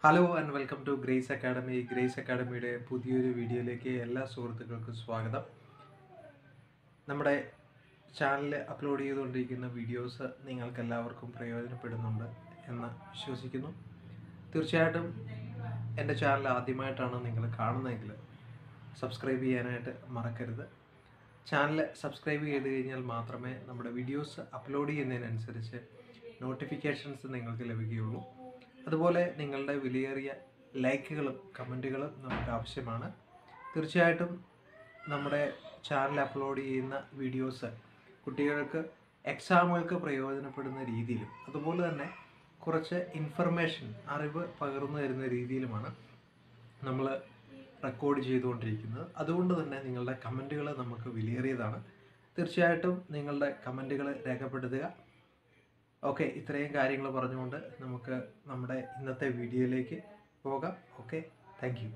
hello and welcome to grace academy grace അക്കാഡമിയുടെ പുതിയൊരു വീഡിയോയിലേക്ക് എല്ലാ സുഹൃത്തുക്കൾക്കും സ്വാഗതം നമ്മുടെ ചാനലിൽ അപ്ലോഡ് ചെയ്തുകൊണ്ടിരിക്കുന്ന വീഡിയോസ് നിങ്ങൾക്ക് എല്ലാവർക്കും പ്രയോജനപ്പെടുന്നുണ്ട് എന്ന് വിശ്വസിക്കുന്നു തീർച്ചയായിട്ടും എൻ്റെ ചാനൽ ആദ്യമായിട്ടാണ് നിങ്ങൾ കാണുന്നതെങ്കിൽ സബ്സ്ക്രൈബ് ചെയ്യാനായിട്ട് മറക്കരുത് ചാനൽ സബ്സ്ക്രൈബ് ചെയ്ത് കഴിഞ്ഞാൽ മാത്രമേ നമ്മുടെ വീഡിയോസ് അപ്ലോഡ് ചെയ്യുന്നതിനനുസരിച്ച് നോട്ടിഫിക്കേഷൻസ് നിങ്ങൾക്ക് ലഭിക്കുകയുള്ളൂ അതുപോലെ നിങ്ങളുടെ വിലയേറിയ ലൈക്കുകളും കമൻറ്റുകളും നമുക്ക് ആവശ്യമാണ് തീർച്ചയായിട്ടും നമ്മുടെ ചാനൽ അപ്ലോഡ് ചെയ്യുന്ന വീഡിയോസ് കുട്ടികൾക്ക് എക്സാമുകൾക്ക് പ്രയോജനപ്പെടുന്ന രീതിയിലും അതുപോലെ തന്നെ കുറച്ച് ഇൻഫർമേഷൻ അറിവ് പകർന്നു തരുന്ന രീതിയിലുമാണ് നമ്മൾ റെക്കോർഡ് ചെയ്തുകൊണ്ടിരിക്കുന്നത് അതുകൊണ്ട് തന്നെ നിങ്ങളുടെ കമൻറ്റുകൾ നമുക്ക് വിലയേറിയതാണ് തീർച്ചയായിട്ടും നിങ്ങളുടെ കമൻറ്റുകൾ രേഖപ്പെടുത്തുക ഓക്കെ ഇത്രയും കാര്യങ്ങൾ പറഞ്ഞുകൊണ്ട് നമുക്ക് നമ്മുടെ ഇന്നത്തെ വീഡിയോയിലേക്ക് പോകാം ഓക്കെ താങ്ക് യു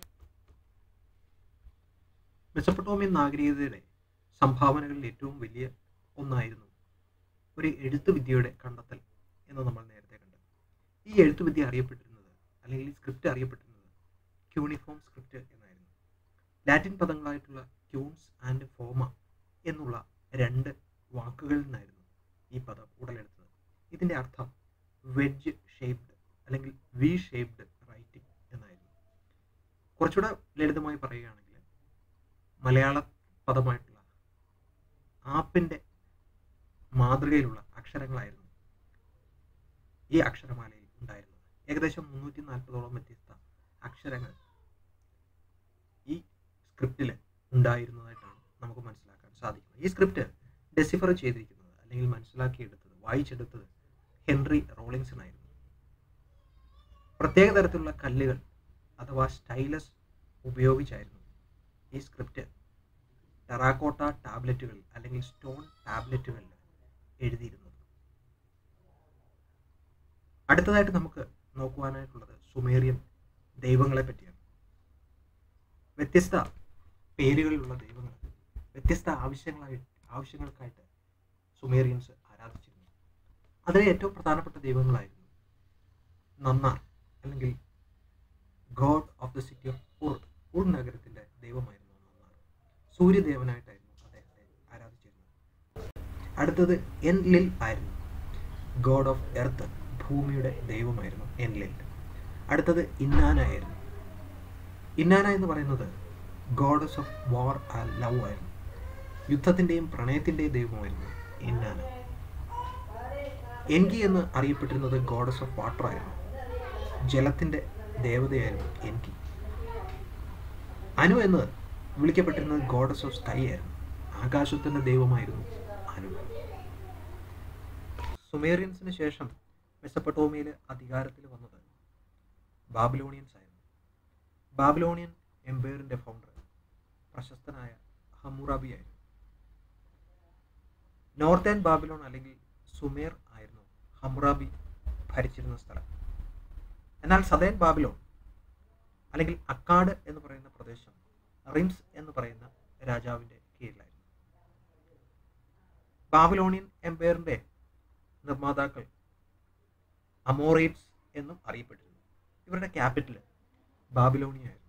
മെസപ്പൊട്ടോമിയൻ നാഗരികതയുടെ സംഭാവനകളിൽ ഏറ്റവും വലിയ ഒന്നായിരുന്നു ഒരു എഴുത്തുവിദ്യയുടെ കണ്ടെത്തൽ എന്ന് നമ്മൾ നേരത്തെ കണ്ടു ഈ എഴുത്തുവിദ്യ അറിയപ്പെട്ടിരുന്നത് അല്ലെങ്കിൽ ഈ സ്ക്രിപ്റ്റ് അറിയപ്പെട്ടിരുന്നത് ക്യൂണിഫോം സ്ക്രിപ്റ്റ് എന്നായിരുന്നു ലാറ്റിൻ പദങ്ങളായിട്ടുള്ള ക്യൂൺസ് ആൻഡ് ഫോമ എന്നുള്ള രണ്ട് വാക്കുകളിൽ നിന്നായിരുന്നു ഈ പദം ഉടലെടുത്തത് ഇതിൻ്റെ അർത്ഥം വെഡ്ജ് ഷേപ്ഡ് അല്ലെങ്കിൽ വി ഷേപ്ഡ് റൈറ്റിംഗ് എന്നായിരുന്നു കുറച്ചുകൂടെ ലളിതമായി പറയുകയാണെങ്കിൽ മലയാള പദമായിട്ടുള്ള ആപ്പിൻ്റെ മാതൃകയിലുള്ള അക്ഷരങ്ങളായിരുന്നു ഈ അക്ഷരമാലയിൽ ഉണ്ടായിരുന്നത് ഏകദേശം മുന്നൂറ്റി നാൽപ്പതോളം വ്യത്യസ്ത അക്ഷരങ്ങൾ ഈ സ്ക്രിപ്റ്റിൽ ഉണ്ടായിരുന്നതായിട്ടാണ് നമുക്ക് മനസ്സിലാക്കാൻ സാധിക്കുന്നത് ഈ സ്ക്രിപ്റ്റ് ഡെസിഫർ ചെയ്തിരിക്കുന്നത് അല്ലെങ്കിൽ മനസ്സിലാക്കിയെടുത്തത് വായിച്ചെടുത്തത് ഹെൻറി റോളിങ്സൺ ആയിരുന്നു പ്രത്യേക തരത്തിലുള്ള കല്ലുകൾ അഥവാ സ്റ്റൈലസ് ഉപയോഗിച്ചായിരുന്നു ഈ സ്ക്രിപ്റ്റ് ടെറാക്കോട്ട ടാബ്ലറ്റുകൾ അല്ലെങ്കിൽ സ്റ്റോൺ ടാബ്ലറ്റുകളിൽ എഴുതിയിരുന്നത് അടുത്തതായിട്ട് നമുക്ക് നോക്കുവാനായിട്ടുള്ളത് സുമേറിയൻ ദൈവങ്ങളെ പറ്റിയാണ് വ്യത്യസ്ത പേരുകളിലുള്ള ദൈവങ്ങൾ വ്യത്യസ്ത ആവശ്യങ്ങളായി ആവശ്യങ്ങൾക്കായിട്ട് സുമേറിയൻസ് ആരാധിച്ചിരുന്നു അതിലെ ഏറ്റവും പ്രധാനപ്പെട്ട ദൈവങ്ങളായിരുന്നു നന്നാർ അല്ലെങ്കിൽ god of the city of Ur Ur നഗരത്തിന്റെ ദൈവമായിരുന്നു നന്നാർ സൂര്യദേവനായിട്ടായിരുന്നു അദ്ദേഹത്തെ ആരാധിച്ചിരുന്നത് അടുത്തത് എൻ ലിൽ ആയിരുന്നു ഗോഡ് ഓഫ് എർത്ത് ഭൂമിയുടെ ദൈവമായിരുന്നു എൻ ലിൽ അടുത്തത് ഇന്നാന ആയിരുന്നു ഇന്നാന എന്ന് പറയുന്നത് goddess of war and love ആയിരുന്നു യുദ്ധത്തിൻ്റെയും പ്രണയത്തിൻ്റെയും ദൈവമായിരുന്നു ഇന്നാന എൻകി എന്ന് അറിയപ്പെട്ടിരുന്നത് ഗോഡസ് ഓഫ് വാട്ടർ ആയിരുന്നു ജലത്തിൻ്റെ ദേവതയായിരുന്നു എൻകി അനു എന്ന് വിളിക്കപ്പെട്ടിരുന്നത് ഗോഡസ് ഓഫ് സ്കൈ ആയിരുന്നു ആകാശത്തിൻ്റെ ദൈവമായിരുന്നു അനു സുമേറിയൻസിന് ശേഷം മെസ്സപ്പട്ടോമിയയിൽ അധികാരത്തിൽ വന്നത് ബാബിലോണിയൻസ് ആയിരുന്നു ബാബിലോണിയൻ എംപയറിൻ്റെ ഫൗണ്ടർ പ്രശസ്തനായ ഹമുറാബി ആയിരുന്നു നോർത്തേൺ ബാബിലോൺ അല്ലെങ്കിൽ സുമേർ ആയിരുന്നു ഹമുറാബി ഭരിച്ചിരുന്ന സ്ഥലം എന്നാൽ സദേൺ ബാബിലോൺ അല്ലെങ്കിൽ അക്കാഡ് എന്ന് പറയുന്ന പ്രദേശം റിംസ് എന്ന് പറയുന്ന രാജാവിൻ്റെ കീഴിലായിരുന്നു ബാബിലോണിയൻ എംപയറിൻ്റെ നിർമ്മാതാക്കൾ അമോറേറ്റ്സ് എന്നും അറിയപ്പെട്ടിരുന്നു ഇവരുടെ ക്യാപിറ്റൽ ബാബിലോണിയ ആയിരുന്നു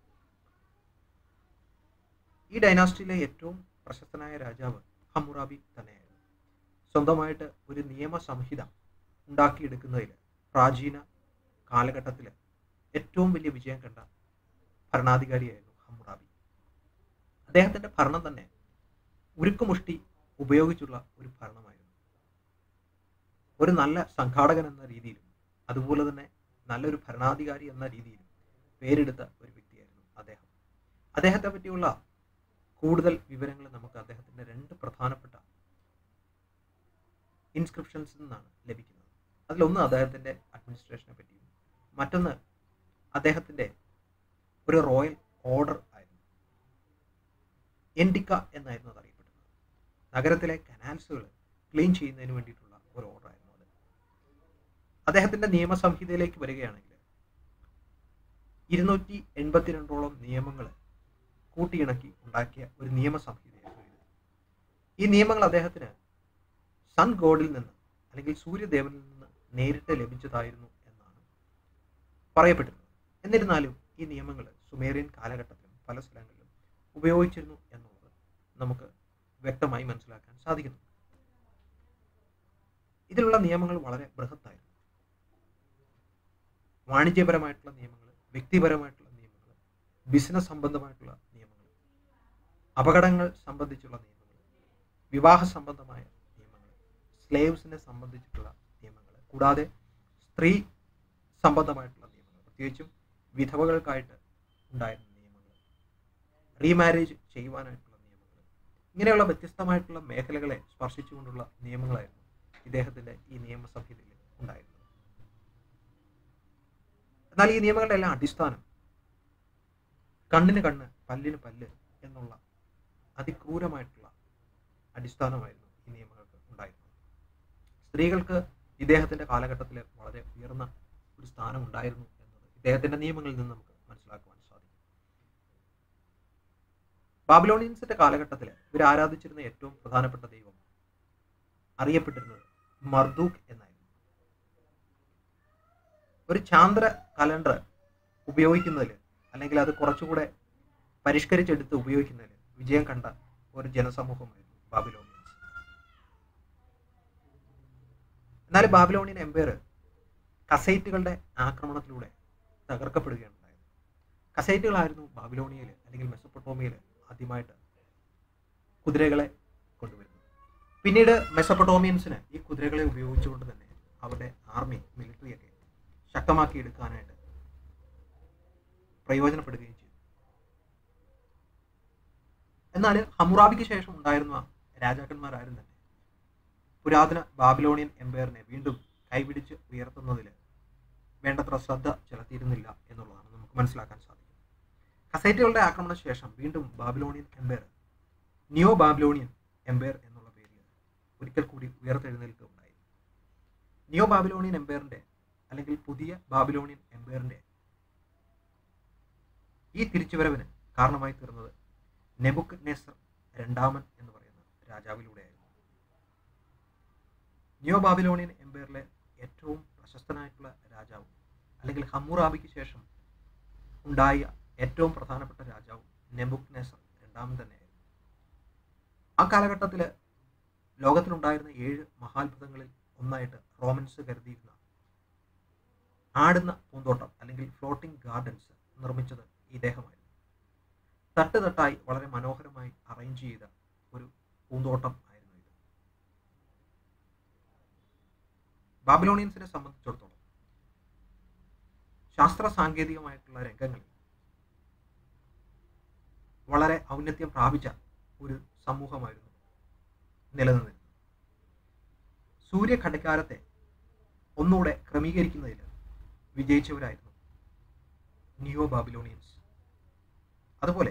ഈ ഡൈനാസ്റ്റിയിലെ ഏറ്റവും പ്രശസ്തനായ രാജാവ് ഹമുറാബി തന്നെയായിരുന്നു സ്വന്തമായിട്ട് ഒരു നിയമസംഹിത ഉണ്ടാക്കിയെടുക്കുന്നതിൽ പ്രാചീന കാലഘട്ടത്തിൽ ഏറ്റവും വലിയ വിജയം കണ്ട ഭരണാധികാരിയായിരുന്നു ഹമുറാബി അദ്ദേഹത്തിൻ്റെ ഭരണം തന്നെ ഉരുക്കുമുഷ്ടി ഉപയോഗിച്ചുള്ള ഒരു ഭരണമായിരുന്നു ഒരു നല്ല സംഘാടകൻ എന്ന രീതിയിലും അതുപോലെ തന്നെ നല്ലൊരു ഭരണാധികാരി എന്ന രീതിയിലും പേരെടുത്ത ഒരു വ്യക്തിയായിരുന്നു അദ്ദേഹം അദ്ദേഹത്തെ പറ്റിയുള്ള കൂടുതൽ വിവരങ്ങൾ നമുക്ക് അദ്ദേഹത്തിൻ്റെ രണ്ട് പ്രധാനപ്പെട്ട ഇൻസ്ക്രിപ്ഷൻസിൽ നിന്നാണ് ലഭിക്കുന്നത് അതിലൊന്ന് അദ്ദേഹത്തിൻ്റെ അഡ്മിനിസ്ട്രേഷനെ പറ്റിയും മറ്റൊന്ന് അദ്ദേഹത്തിൻ്റെ ഒരു റോയൽ ഓർഡർ ആയിരുന്നു എൻഡിക്ക എന്നായിരുന്നു അത് അറിയപ്പെടുന്നത് നഗരത്തിലെ കനാൽസുകൾ ക്ലീൻ ചെയ്യുന്നതിന് വേണ്ടിയിട്ടുള്ള ഒരു ഓർഡർ ആയിരുന്നു അത് അദ്ദേഹത്തിൻ്റെ നിയമസംഹിതയിലേക്ക് വരികയാണെങ്കിൽ ഇരുന്നൂറ്റി എൺപത്തിരണ്ടോളം നിയമങ്ങൾ കൂട്ടിയിണക്കി ഉണ്ടാക്കിയ ഒരു നിയമസംഹിതയായിരുന്നു ഇത് ഈ നിയമങ്ങൾ അദ്ദേഹത്തിന് സൺ ഗോഡിൽ നിന്ന് അല്ലെങ്കിൽ സൂര്യദേവനിൽ നിന്ന് നേരിട്ട് ലഭിച്ചതായിരുന്നു എന്നാണ് പറയപ്പെട്ടിരുന്നത് എന്നിരുന്നാലും ഈ നിയമങ്ങൾ സുമേറിയൻ കാലഘട്ടത്തിലും പല സ്ഥലങ്ങളിലും ഉപയോഗിച്ചിരുന്നു എന്നുള്ളത് നമുക്ക് വ്യക്തമായി മനസ്സിലാക്കാൻ സാധിക്കുന്നു ഇതിലുള്ള നിയമങ്ങൾ വളരെ ബൃഹത്തായിരുന്നു വാണിജ്യപരമായിട്ടുള്ള നിയമങ്ങൾ വ്യക്തിപരമായിട്ടുള്ള നിയമങ്ങൾ ബിസിനസ് സംബന്ധമായിട്ടുള്ള നിയമങ്ങൾ അപകടങ്ങൾ സംബന്ധിച്ചുള്ള നിയമങ്ങൾ വിവാഹ സംബന്ധമായ നിയമങ്ങൾ സ്ലേവ്സിനെ സംബന്ധിച്ചിട്ടുള്ള നിയമങ്ങൾ കൂടാതെ സ്ത്രീ സംബന്ധമായിട്ടുള്ള നിയമങ്ങൾ പ്രത്യേകിച്ചും വിധവകൾക്കായിട്ട് ഉണ്ടായിരുന്ന നിയമങ്ങൾ റീമാരേജ് ചെയ്യുവാനായിട്ടുള്ള നിയമങ്ങൾ ഇങ്ങനെയുള്ള വ്യത്യസ്തമായിട്ടുള്ള മേഖലകളെ സ്പർശിച്ചുകൊണ്ടുള്ള നിയമങ്ങളായിരുന്നു ഇദ്ദേഹത്തിൻ്റെ ഈ നിയമസഭയിൽ ഉണ്ടായിരുന്നത് എന്നാൽ ഈ നിയമങ്ങളുടെ എല്ലാം അടിസ്ഥാനം കണ്ണിന് കണ്ണ് പല്ലിന് പല്ല് എന്നുള്ള അതിക്രൂരമായിട്ടുള്ള അടിസ്ഥാനമായിരുന്നു ഈ നിയമങ്ങൾക്ക് ഉണ്ടായിരുന്നത് സ്ത്രീകൾക്ക് ഇദ്ദേഹത്തിന്റെ കാലഘട്ടത്തിൽ വളരെ ഉയർന്ന ഒരു സ്ഥാനം ഉണ്ടായിരുന്നു എന്നത് ഇദ്ദേഹത്തിന്റെ നിയമങ്ങളിൽ നിന്ന് നമുക്ക് മനസ്സിലാക്കുവാൻ സാധിക്കും ബാബിലോണിയൻസിന്റെ കാലഘട്ടത്തിൽ ഇവർ ആരാധിച്ചിരുന്ന ഏറ്റവും പ്രധാനപ്പെട്ട ദൈവം അറിയപ്പെട്ടിരുന്നത് മർദൂഖ് എന്നായിരുന്നു ഒരു ചാന്ദ്ര കലണ്ടർ ഉപയോഗിക്കുന്നതിൽ അല്ലെങ്കിൽ അത് കുറച്ചുകൂടെ പരിഷ്കരിച്ചെടുത്ത് ഉപയോഗിക്കുന്നതിൽ വിജയം കണ്ട ഒരു ജനസമൂഹമായിരുന്നു ബാബിലോണിയൻസ് എന്നാൽ ബാബിലോണിയൻ എംപയർ കസൈറ്റുകളുടെ ആക്രമണത്തിലൂടെ തകർക്കപ്പെടുകയാണ് ഉണ്ടായത് കസൈറ്റുകളായിരുന്നു ബാബിലോണിയയിൽ അല്ലെങ്കിൽ മെസ്സപ്പൊട്ടോമിയയിൽ ആദ്യമായിട്ട് കുതിരകളെ കൊണ്ടുവരുന്നത് പിന്നീട് മെസ്സപ്പൊട്ടോമിയൻസിന് ഈ കുതിരകളെ ഉപയോഗിച്ചുകൊണ്ട് തന്നെ അവരുടെ ആർമി മിലിറ്ററിയൊക്കെ ശക്തമാക്കി എടുക്കാനായിട്ട് പ്രയോജനപ്പെടുകയും ചെയ്തു എന്നാൽ ഹമുറാബിക്ക് ശേഷം ഉണ്ടായിരുന്ന രാജാക്കന്മാരാരും തന്നെ പുരാതന ബാബിലോണിയൻ എംപയറിനെ വീണ്ടും കൈപിടിച്ച് ഉയർത്തുന്നതിൽ വേണ്ടത്ര ശ്രദ്ധ ചെലുത്തിയിരുന്നില്ല എന്നുള്ളതാണ് നമുക്ക് മനസ്സിലാക്കാൻ സാധിക്കും കസൈറ്റുകളുടെ ആക്രമണ ശേഷം വീണ്ടും Babylonian empire neo Babylonian empire എന്നുള്ള പേരിൽ ഒരിക്കൽ കൂടി ഉയർത്തെഴുന്നേൽക്കുകയുണ്ടായി നിയോ ബാബിലോണിയൻ എംപയറിന്റെ അല്ലെങ്കിൽ പുതിയ ബാബിലോണിയൻ എംപയറിന്റെ ഈ തിരിച്ചുവരവിന് കാരണമായി തീർന്നത് നെബുക്ക് നെസർ രണ്ടാമൻ എന്ന് പറയുന്ന രാജാവിലൂടെയായിരുന്നു നിയോ ബാബിലോണിയൻ എംപയറിലെ ഏറ്റവും പ്രശസ്തനായിട്ടുള്ള രാജാവും അല്ലെങ്കിൽ ഹമ്മുറാബിക്ക് ശേഷം ഉണ്ടായ ഏറ്റവും പ്രധാനപ്പെട്ട രാജാവും നെബുക്ക് നെസർ രണ്ടാമൻ തന്നെയായിരുന്നു ആ കാലഘട്ടത്തിൽ ലോകത്തിലുണ്ടായിരുന്ന ഏഴ് മഹാത്ഭുതങ്ങളിൽ ഒന്നായിട്ട് റോമൻസ് കരുതിയിരുന്ന ആടുന്ന പൂന്തോട്ടം അല്ലെങ്കിൽ ഫ്ലോട്ടിംഗ് ഗാർഡൻസ് നിർമ്മിച്ചത് ഇദ്ദേഹമായിരുന്നു തട്ട് തട്ടായി വളരെ മനോഹരമായി അറേഞ്ച് ചെയ്ത ഒരു പൂന്തോട്ടം ആയിരുന്നു ഇത് ബാബിലോണിയൻസിനെ സംബന്ധിച്ചിടത്തോളം ശാസ്ത്ര സാങ്കേതികമായിട്ടുള്ള രംഗങ്ങളിൽ വളരെ ഔന്നത്യം പ്രാപിച്ച ഒരു സമൂഹമായിരുന്നു നിലനിന്നിരുന്നത് സൂര്യഘടകാരത്തെ ഒന്നുകൂടെ ക്രമീകരിക്കുന്നതിൽ വിജയിച്ചവരായിരുന്നു നിയോ ബാബിലോണിയൻസ് അതുപോലെ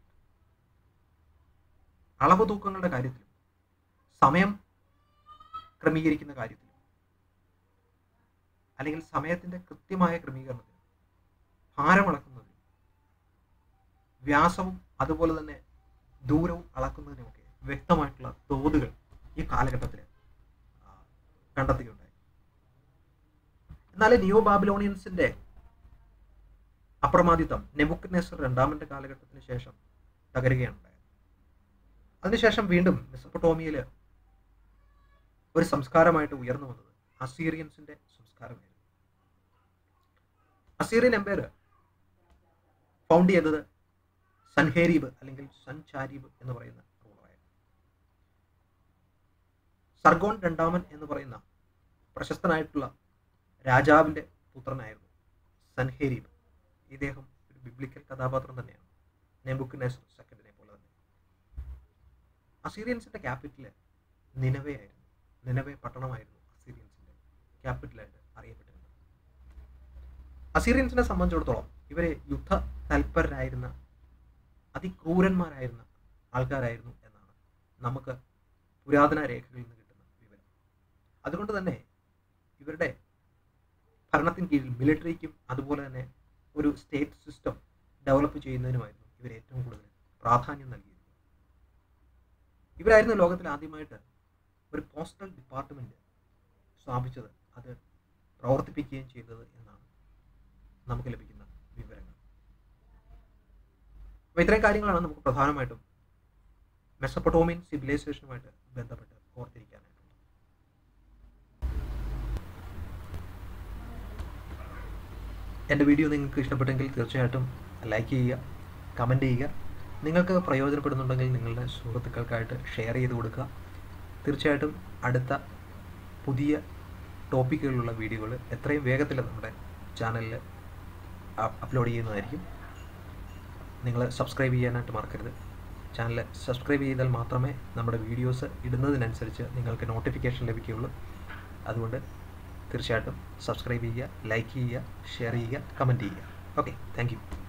അളവ് തൂക്കങ്ങളുടെ കാര്യത്തിലും സമയം ക്രമീകരിക്കുന്ന കാര്യത്തിലും അല്ലെങ്കിൽ സമയത്തിന്റെ കൃത്യമായ ക്രമീകരണത്തിലും ഭാരം അളക്കുന്നതിലും വ്യാസവും അതുപോലെ തന്നെ ദൂരവും അളക്കുന്നതിനുമൊക്കെ വ്യക്തമായിട്ടുള്ള തോതുകൾ ഈ കാലഘട്ടത്തിൽ കണ്ടെത്തുകയുണ്ടായി എന്നാൽ നിയോ ബാബിലോണിയൻസിന്റെ അപ്രമാദിത്വം നെബുക്ക് നെസർ രണ്ടാമന്റെ കാലഘട്ടത്തിന് ശേഷം തകരുകയാണ് ഉണ്ടായത് അതിനുശേഷം വീണ്ടും മെസ്സപ്പൊട്ടോമിയയിൽ ഒരു സംസ്കാരമായിട്ട് ഉയർന്നു വന്നത് അസീറിയൻസിന്റെ സംസ്കാരമായിരുന്നു അസീറിയൻ എംപയർ ഫൗണ്ട് ചെയ്തത് സൻഹേരീബ് അല്ലെങ്കിൽ സൻചാരീബ് എന്ന് പറയുന്ന റൂളറായിരുന്നു സർഗോൺ രണ്ടാമൻ എന്ന് പറയുന്ന പ്രശസ്തനായിട്ടുള്ള രാജാവിന്റെ പുത്രനായിരുന്നു സൻഹേരീബ് ഇദ്ദേഹം ഒരു ബിബ്ലിക്കൽ കഥാപാത്രം തന്നെയാണ് നെബുക്ക് നെസർ സെക്കൻഡിനെ പോലെ തന്നെ അസീറിയൻസിന്റെ ക്യാപിറ്റൽ നിലവേ ആയിരുന്നു നിലവേ പട്ടണമായിരുന്നു അസീറിയൻസിന്റെ ക്യാപിറ്റലായിട്ട് അറിയപ്പെട്ടിരുന്നത് അസീറിയൻസിനെ സംബന്ധിച്ചിടത്തോളം ഇവരെ യുദ്ധ തൽപരരായിരുന്ന അതിക്രൂരന്മാരായിരുന്ന ആൾക്കാരായിരുന്നു എന്നാണ് നമുക്ക് പുരാതന രേഖകളിൽ നിന്ന് കിട്ടുന്ന വിവരം അതുകൊണ്ട് തന്നെ ഇവരുടെ ഭരണത്തിന് കീഴിൽ മിലിറ്ററിക്കും അതുപോലെ തന്നെ ഒരു സ്റ്റേറ്റ് സിസ്റ്റം ഡെവലപ്പ് ചെയ്യുന്നതിനുമായിരുന്നു ഇവർ ഏറ്റവും കൂടുതൽ പ്രാധാന്യം നൽകിയിരുന്നത് ഇവരായിരുന്നു ലോകത്തിൽ ആദ്യമായിട്ട് ഒരു പോസ്റ്റൽ ഡിപ്പാർട്ട്മെന്റ് സ്ഥാപിച്ചത് അത് പ്രവർത്തിപ്പിക്കുകയും ചെയ്തത് എന്നാണ് നമുക്ക് ലഭിക്കുന്ന വിവരങ്ങൾ അപ്പോൾ ഇത്രയും കാര്യങ്ങളാണ് നമുക്ക് പ്രധാനമായിട്ടും മെസ്സപ്പൊട്ടോമിയൻ സിവിലൈസേഷനുമായിട്ട് ബന്ധപ്പെട്ട് ഓർത്തിരിക്കാനായിട്ടുള്ളത് എൻ്റെ വീഡിയോ നിങ്ങൾക്ക് ഇഷ്ടപ്പെട്ടെങ്കിൽ തീർച്ചയായിട്ടും ലൈക്ക് ചെയ്യുക കമൻറ്റ് ചെയ്യുക നിങ്ങൾക്ക് പ്രയോജനപ്പെടുന്നുണ്ടെങ്കിൽ നിങ്ങളുടെ സുഹൃത്തുക്കൾക്കായിട്ട് ഷെയർ ചെയ്ത് കൊടുക്കുക തീർച്ചയായിട്ടും അടുത്ത പുതിയ ടോപ്പിക്കുകളിലുള്ള വീഡിയോകൾ എത്രയും വേഗത്തിൽ നമ്മുടെ ചാനലിൽ അപ്ലോഡ് ചെയ്യുന്നതായിരിക്കും നിങ്ങൾ സബ്സ്ക്രൈബ് ചെയ്യാനായിട്ട് മറക്കരുത് ചാനൽ സബ്സ്ക്രൈബ് ചെയ്താൽ മാത്രമേ നമ്മുടെ വീഡിയോസ് ഇടുന്നതിനനുസരിച്ച് നിങ്ങൾക്ക് നോട്ടിഫിക്കേഷൻ ലഭിക്കുകയുള്ളൂ അതുകൊണ്ട് തീർച്ചയായിട്ടും സബ്സ്ക്രൈബ് ചെയ്യുക ലൈക്ക് ചെയ്യുക ഷെയർ ചെയ്യുക കമൻറ്റ് ചെയ്യുക ഓക്കെ താങ്ക്